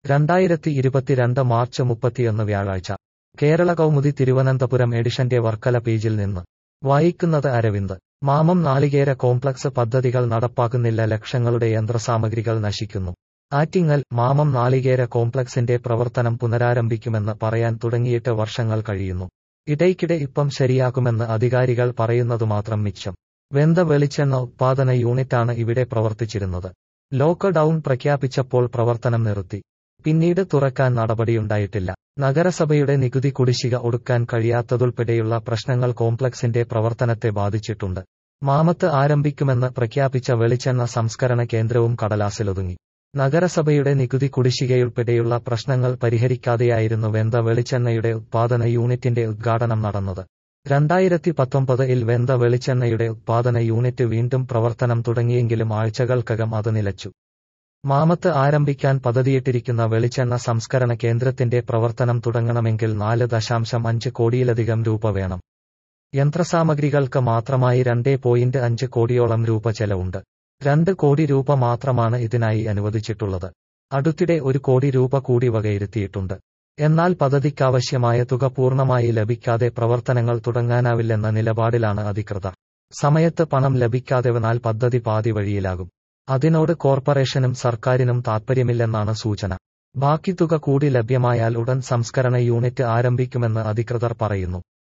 രണ്ടായിരത്തി ഇരുപത്തിരണ്ട് മാർച്ച് മുപ്പത്തിയൊന്ന് വ്യാഴാഴ്ച കേരള കൗമുദി തിരുവനന്തപുരം എഡിഷന്റെ വർക്കല പേജിൽ നിന്ന് വായിക്കുന്നത് അരവിന്ദ് മാമം നാളികേര കോംപ്ലക്സ് പദ്ധതികൾ നടപ്പാക്കുന്നില്ല ലക്ഷങ്ങളുടെ യന്ത്രസാമഗ്രികൾ നശിക്കുന്നു ആറ്റിങ്ങൽ മാമം നാളികേര കോംപ്ലക്സിന്റെ പ്രവർത്തനം പുനരാരംഭിക്കുമെന്ന് പറയാൻ തുടങ്ങിയിട്ട് വർഷങ്ങൾ കഴിയുന്നു ഇടയ്ക്കിടെ ഇപ്പം ശരിയാക്കുമെന്ന് അധികാരികൾ പറയുന്നതുമാത്രം മിച്ചം വെന്ത വെളിച്ചെണ്ണ ഉത്പാദന യൂണിറ്റാണ് ഇവിടെ പ്രവർത്തിച്ചിരുന്നത് ലോക്ക് ഡൌൺ പ്രഖ്യാപിച്ചപ്പോൾ പ്രവർത്തനം നിർത്തി പിന്നീട് തുറക്കാൻ നടപടിയുണ്ടായിട്ടില്ല നഗരസഭയുടെ നികുതി കുടിശ്ശിക ഒടുക്കാൻ കഴിയാത്തതുൾപ്പെടെയുള്ള പ്രശ്നങ്ങൾ കോംപ്ലക്സിന്റെ പ്രവർത്തനത്തെ ബാധിച്ചിട്ടുണ്ട് മാമത്ത് ആരംഭിക്കുമെന്ന് പ്രഖ്യാപിച്ച വെളിച്ചെണ്ണ സംസ്കരണ കേന്ദ്രവും കടലാസിലൊതുങ്ങി നഗരസഭയുടെ നികുതി കുടിശ്ശികയുൾപ്പെടെയുള്ള പ്രശ്നങ്ങൾ പരിഹരിക്കാതെയായിരുന്നു വെന്ത വെളിച്ചെണ്ണയുടെ ഉത്പാദന യൂണിറ്റിന്റെ ഉദ്ഘാടനം നടന്നത് രണ്ടായിരത്തി പത്തൊമ്പതിൽ വെന്ത വെളിച്ചെണ്ണയുടെ ഉത്പാദന യൂണിറ്റ് വീണ്ടും പ്രവർത്തനം തുടങ്ങിയെങ്കിലും ആഴ്ചകൾക്കകം അത് നിലച്ചു മാമത്ത് ആരംഭിക്കാൻ പദ്ധതിയിട്ടിരിക്കുന്ന വെളിച്ചെണ്ണ സംസ്കരണ കേന്ദ്രത്തിന്റെ പ്രവർത്തനം തുടങ്ങണമെങ്കിൽ നാല് ദശാംശം അഞ്ച് കോടിയിലധികം രൂപ വേണം യന്ത്രസാമഗ്രികൾക്ക് മാത്രമായി രണ്ടേ പോയിന്റ് അഞ്ച് കോടിയോളം രൂപ ചെലവുണ്ട് രണ്ട് കോടി രൂപ മാത്രമാണ് ഇതിനായി അനുവദിച്ചിട്ടുള്ളത് അടുത്തിടെ ഒരു കോടി രൂപ കൂടി വകയിരുത്തിയിട്ടുണ്ട് എന്നാൽ പദ്ധതിക്കാവശ്യമായ തുക പൂർണ്ണമായി ലഭിക്കാതെ പ്രവർത്തനങ്ങൾ തുടങ്ങാനാവില്ലെന്ന നിലപാടിലാണ് അധികൃതർ സമയത്ത് പണം ലഭിക്കാതെ വന്നാൽ പദ്ധതി പാതി വഴിയിലാകും അതിനോട് കോർപ്പറേഷനും സർക്കാരിനും താൽപ്പര്യമില്ലെന്നാണ് സൂചന ബാക്കി തുക കൂടി ലഭ്യമായാൽ ഉടൻ സംസ്കരണ യൂണിറ്റ് ആരംഭിക്കുമെന്ന് അധികൃതർ പറയുന്നു